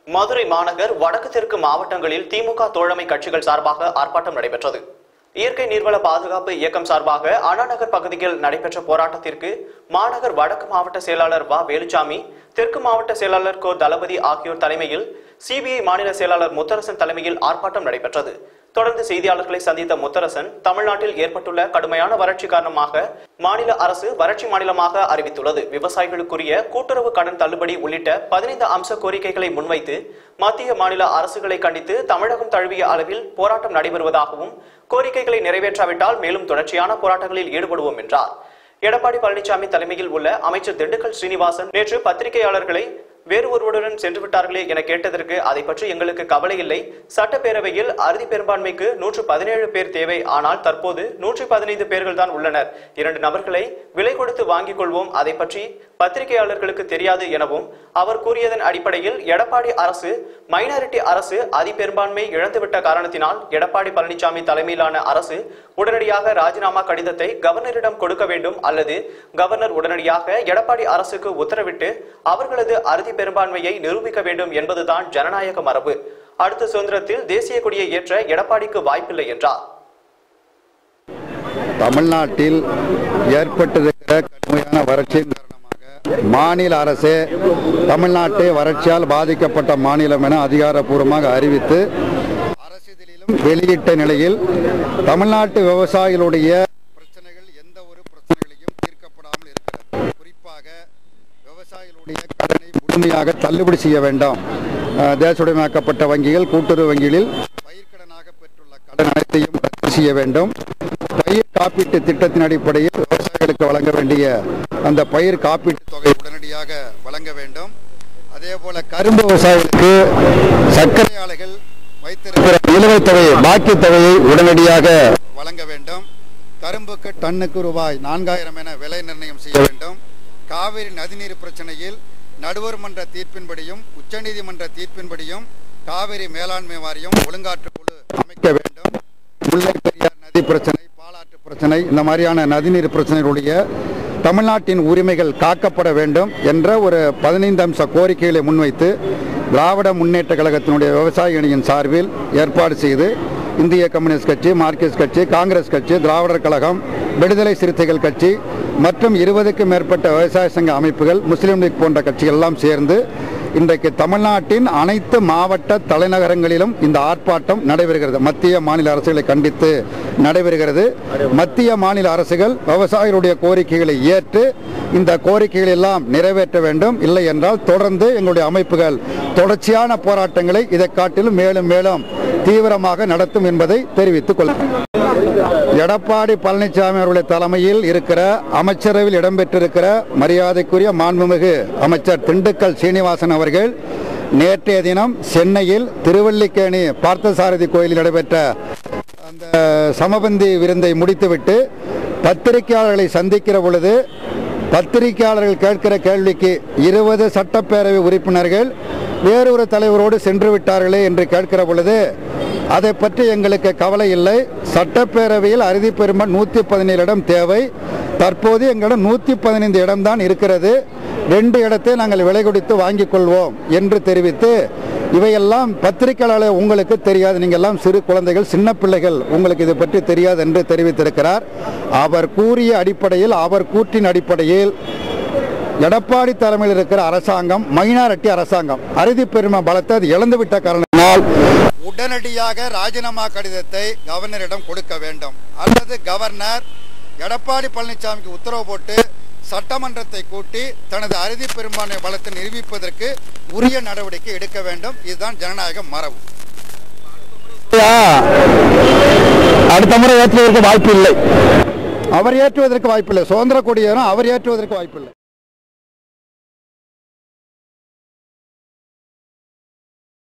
மதுரை மாநகர் வடக்கு தெற்கு மாவட்டங்களில் திமுக தோழமை கட்சிகள் சார்பாக ஆர்ப்பாட்டம் நடைபெற்றது இயற்கை நீர்வள பாதுகாப்பு இயக்கம் சார்பாக அண்ணாநகர் பகுதியில் நடைபெற்ற போராட்டத்திற்கு மாநகர் வடக்கு மாவட்ட செயலாளர் வ வேலுச்சாமி தெற்கு மாவட்ட செயலாளர் கோ தளபதி ஆகியோர் தலைமையில் சிபிஐ மாநில செயலாளர் முத்தரசன் தலைமையில் ஆர்ப்பாட்டம் நடைபெற்றது தொடர்ந்து செய்தியாளர்களை சந்தித்த முத்தரசன் தமிழ்நாட்டில் ஏற்பட்டுள்ள கடுமையான வறட்சி காரணமாக மாநில அரசு வறட்சி மாநிலமாக அறிவித்துள்ளது விவசாயிகளுக்குரிய கூட்டுறவு கடன் தள்ளுபடி உள்ளிட்ட பதினைந்து அம்ச கோரிக்கைகளை முன்வைத்து மத்திய மாநில அரசுகளை கண்டித்து தமிழகம் தழுவிய அளவில் போராட்டம் நடைபெறுவதாகவும் கோரிக்கைகளை நிறைவேற்றாவிட்டால் மேலும் தொடர்ச்சியான போராட்டங்களில் ஈடுபடுவோம் என்றார் எடப்பாடி பழனிசாமி தலைமையில் உள்ள அமைச்சர் திண்டுக்கல் ஸ்ரீனிவாசன் நேற்று பத்திரிகையாளர்களை வேறு ஒருவருடன் சென்று விட்டார்களே என கேட்டதற்கு அதை பற்றி எங்களுக்கு கவலை இல்லை சட்டப்பேரவையில் அறுதி பெரும்பான்மைக்கு நூற்று பதினேழு பேர் தேவை ஆனால் தற்போது நூற்றி பதினைந்து பேர்கள் தான் உள்ளனர் இரண்டு நபர்களை விலை கொடுத்து வாங்கிக் கொள்வோம் அதை பற்றி பத்திரிகையாளர்களுக்கு தெரியாது எனவும் அவர் கூறியதன் அடிப்படையில் எடப்பாடி அரசு மைனாரிட்டி அரசு அதிபெரும்பான்மை இழந்துவிட்ட காரணத்தினால் எடப்பாடி பழனிசாமி தலைமையிலான அரசு உடனடியாக ராஜினாமா கடிதத்தை கவர்னரிடம் கொடுக்க வேண்டும் அல்லது கவர்னர் உடனடியாக எடப்பாடி அரசுக்கு உத்தரவிட்டு அவர்களது அறுதி பெரும்பான்மையை நிரூபிக்க வேண்டும் என்பதுதான் ஜனநாயக மரபு அடுத்த சுதந்திரத்தில் தேசிய கொடியை ஏற்ற எடப்பாடிக்கு வாய்ப்பில்லை என்றார் தமிழ்நாட்டில் ஏற்பட்டிருக்கிற கடுமையான வறட்சியின் காரணமாக மாநில அரசு தமிழ்நாட்டை வறட்சியால் பாதிக்கப்பட்ட மாநிலம் என அதிகாரப்பூர்வமாக அறிவித்து அரசிதழிலும் வெளியிட்ட நிலையில் தமிழ்நாட்டு விவசாயிகளுடைய பிரச்சனைகள் எந்த ஒரு பிரச்சனைகளையும் தீர்க்கப்படாமல் இருக்கிறது குறிப்பாக விவசாயிகளுடைய கடனை முழுமையாக தள்ளுபடி செய்ய வேண்டும் அஹ், தேசுடைமையாக்கப்பட்ட வங்கிகள் கூட்டுறவு வங்கிகளில் பயிர்க்கடனாக பெற்றுள்ள கடன் அனைத்தையும் ரத்து செய்ய வேண்டும் பயிர் காப்பீட்டு திட்டத்தின் அடிப்படையில் விவசாயிகளுக்கு வழங்க வேண்டிய அந்த பயிர் காப்பீட்டு தொகை உடனடியாக வழங்க வேண்டும் அதே போல கரும்பு விவசாயிகளுக்கு சர்க்கரை ஆலைகள் வைத்திருக்கிற நிலுவைத் தொகை பாக்கி தொகையை உடனடியாக வழங்க வேண்டும் கரும்புக்கு டன்னுக்கு ரூபாய் நான்காயிரம் என விலை நிர்ணயம் செய்ய வேண்டும் காவிரி நதிநீர் பிரச்சனையில் நடுவர் மன்ற தீர்ப்பின்படியும் உச்சநீதிமன்ற தீர்ப்பின்படியும் காவிரி மேலாண்மை வாரியம் ஒழுங்காற்று குழு அமைக்க வேண்டும் முல்லை பெரியார் நதி பிரச்சனை பாலாற்று பிரச்சனை இந்த மாதிரியான நதிநீர் பிரச்சனைகளுடைய தமிழ்நாட்டின் உரிமைகள் காக்கப்பட வேண்டும் என்ற ஒரு பதினைந்து அம்ச கோரிக்கைகளை முன்வைத்து திராவிட முன்னேற்ற கழகத்தினுடைய விவசாய அணியின் சார்பில் ஏற்பாடு செய்து இந்திய கம்யூனிஸ்ட் கட்சி மார்க்சிஸ்ட் கட்சி காங்கிரஸ் கட்சி திராவிடர் கழகம் விடுதலை சிறுத்தைகள் கட்சி மற்றும் இருபதுக்கும் மேற்பட்ட விவசாய சங்க அமைப்புகள் முஸ்லீம் லீக் போன்ற கட்சிகள் எல்லாம் சேர்ந்து இன்றைக்கு தமிழ்நாட்டின் அனைத்து மாவட்ட தலைநகரங்களிலும் இந்த ஆர்ப்பாட்டம் நடைபெறுகிறது மத்திய மாநில அரசுகளை கண்டித்து நடைபெறுகிறது மத்திய மாநில அரசுகள் விவசாயிகளுடைய கோரிக்கைகளை ஏற்று இந்த கோரிக்கைகளை எல்லாம் நிறைவேற்ற வேண்டும் இல்லை என்றால் தொடர்ந்து எங்களுடைய அமைப்புகள் தொடர்ச்சியான போராட்டங்களை இதை காட்டிலும் மேலும் மேலும் தீவிரமாக நடத்தும் என்பதை தெரிவித்துக் கொள்கிறேன் எடப்பாடி பழனிசாமி அவருடைய தலைமையில் இருக்கிற அமைச்சரவையில் இடம்பெற்றிருக்கிற மரியாதைக்குரிய மாண்புமிகு அமைச்சர் திண்டுக்கல் சீனிவாசன் அவர்கள் நேற்றைய தினம் சென்னையில் திருவல்லிக்கேணி பார்த்தசாரதி கோயிலில் நடைபெற்ற அந்த சமபந்தி விருந்தை முடித்துவிட்டு பத்திரிகையாளர்களை சந்திக்கிற பொழுது பத்திரிகையாளர்கள் கேட்கிற கேள்விக்கு இருபது சட்டப்பேரவை உறுப்பினர்கள் வேறொரு தலைவரோடு சென்று விட்டார்களே என்று கேட்கிற பொழுது அதை பற்றி எங்களுக்கு கவலை இல்லை சட்டப்பேரவையில் அறுதி பெரும்பான் நூற்றி பதினேழு இடம் தேவை தற்போது எங்களிடம் நூற்றி பதினைந்து இடம்தான் இருக்கிறது ரெண்டு இடத்தை நாங்கள் விலை கொடுத்து வாங்கிக் கொள்வோம் என்று தெரிவித்து இவையெல்லாம் பத்திரிகையாளர் உங்களுக்கு தெரியாது நீங்கள் எல்லாம் சிறு குழந்தைகள் சின்ன பிள்ளைகள் உங்களுக்கு இது பற்றி தெரியாது என்று தெரிவித்திருக்கிறார் அவர் கூறிய அடிப்படையில் அவர் கூற்றின் அடிப்படையில் எடப்பாடி தலைமையில் இருக்கிற அரசாங்கம் மைனாரிட்டி அரசாங்கம் அறுதி பெருமை பலத்தை அது இழந்துவிட்ட காரணத்தினால் உடனடியாக ராஜினாமா கடிதத்தை கவர்னரிடம் கொடுக்க வேண்டும் அல்லது கவர்னர் எடப்பாடி பழனிசாமிக்கு உத்தரவு போட்டு சட்டமன்றத்தை கூட்டி தனது அறுதி பெரும்பான்மை பலத்தை நிரூபிப்பதற்கு உரிய நடவடிக்கை எடுக்க வேண்டும் இதுதான் ஜனநாயக மரபு அடுத்த முறை ஏற்றுவதற்கு வாய்ப்பு இல்லை அவர் ஏற்றுவதற்கு வாய்ப்பில்லை சுதந்திர கொடியேறும் அவர் ஏற்றுவதற்கு வாய்ப்பில்லை